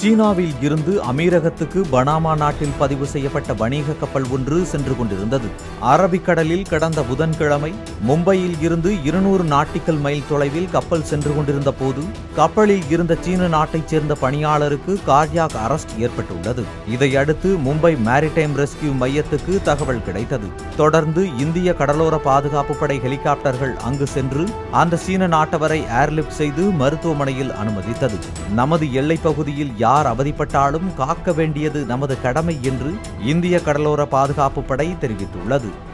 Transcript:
சீனாவில் இருந்து அமீரகத்துக்கு பனாமா நாட்டில் பதிவு செய்யப்பட்ட வணிக கப்பல் ஒன்று சென்று கொண்டிருந்தது அரபிக்கடலில் கடந்த புதன்கிழமை மும்பையில் இருந்து இருநூறு நாட்டிக்கல் மைல் தொலைவில் கப்பல் சென்று கொண்டிருந்த போது கப்பலில் இருந்த சீன நாட்டைச் சேர்ந்த பணியாளருக்கு கார்டியாக் அரஸ்ட் ஏற்பட்டுள்ளது இதையடுத்து மும்பை மேரிடைம் ரெஸ்கியூ மையத்துக்கு தகவல் கிடைத்தது தொடர்ந்து இந்திய கடலோர பாதுகாப்பு படை ஹெலிகாப்டர்கள் அங்கு சென்று அந்த சீன நாட்டவரை ஏர்லிப்ட் செய்து மருத்துவமனையில் அனுமதித்தது நமது எல்லைப் பகுதியில் யார் அவதிப்பட்டாலும் காக்க வேண்டியது நமது கடமை என்று இந்திய கடலோர பாதுகாப்பு படை தெரிவித்துள்ளது